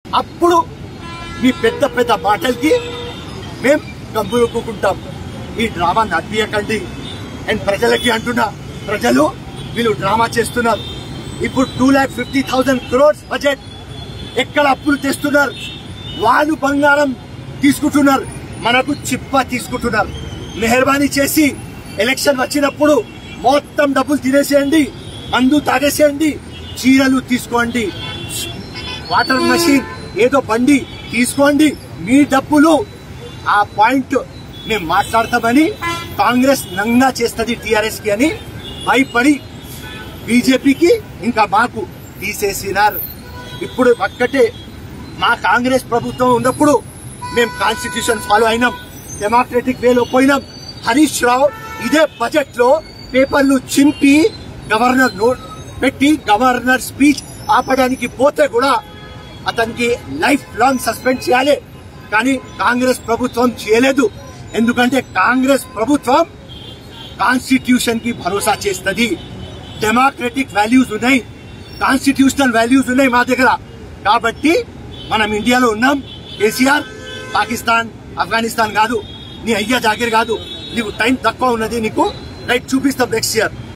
అప్పుడు మీ పెద్ద పెద్ద మాటలకి మేం గంభీరుకుంటాం ఈ డ్రామా నడిపియకండి అండ్ ప్రజలకి అంటున్నా ప్రజలు వీళ్ళు డ్రామా చేస్తున్నారు ఇప్పుడు two lakh fifty thousand crores budget ఎక్కడ అప్పులు తెస్తున్నారు వాళ్ళు బంగారం తీసుకుంటున్నారు మనకు చిప్ప తీసుకుంటున్నారు మెహర్బానీ చేసి ఎలక్షన్ వచ్చినప్పుడు మొత్తం డబ్బులు తినేసేయండి మందు తాగేసేయండి చీరలు తీసుకోండి వాటర్ మెషిన్ ఏదో బండి తీసుకోండి మీ డబ్బులు ఆ పాయింట్ మేము మాట్లాడతామని కాంగ్రెస్ నంగా చేస్తుంది టిఆర్ఎస్ కి అని భయపడి బీజేపీకి ఇంకా మాకు తీసేసినారు ఇప్పుడు ఒక్కటే మా కాంగ్రెస్ ప్రభుత్వం ఉన్నప్పుడు మేము కాన్స్టిట్యూషన్ ఫాలో అయినాం డెమోక్రటిక్ వేలో పోయినాం హరీష్ రావు ఇదే బడ్జెట్ లో పేపర్లు చింపి గవర్నర్ నోట్ పెట్టి గవర్నర్ స్పీచ్ ఆపడానికి పోతే కూడా అతనికి లైఫ్ లాంగ్ సస్పెండ్ చేయాలి కానీ కాంగ్రెస్ ప్రభుత్వం చేయలేదు ఎందుకంటే కాంగ్రెస్ ప్రభుత్వం కాన్స్టిట్యూషన్ కి భరోసా చేస్తుంది డెమోక్రటిక్ వాల్యూస్ ఉన్నాయి కాన్స్టిట్యూషనల్ వాల్యూస్ ఉన్నాయి మా దగ్గర కాబట్టి మనం ఇండియాలో ఉన్నాం కేసీఆర్ పాకిస్తాన్ ఆఫ్ఘనిస్తాన్ కాదు నీ అయ్యా జాగీర్ కాదు నీకు టైం తక్కువ ఉన్నది నీకు రైట్ చూపిస్తాం నెక్స్ట్ ఇయర్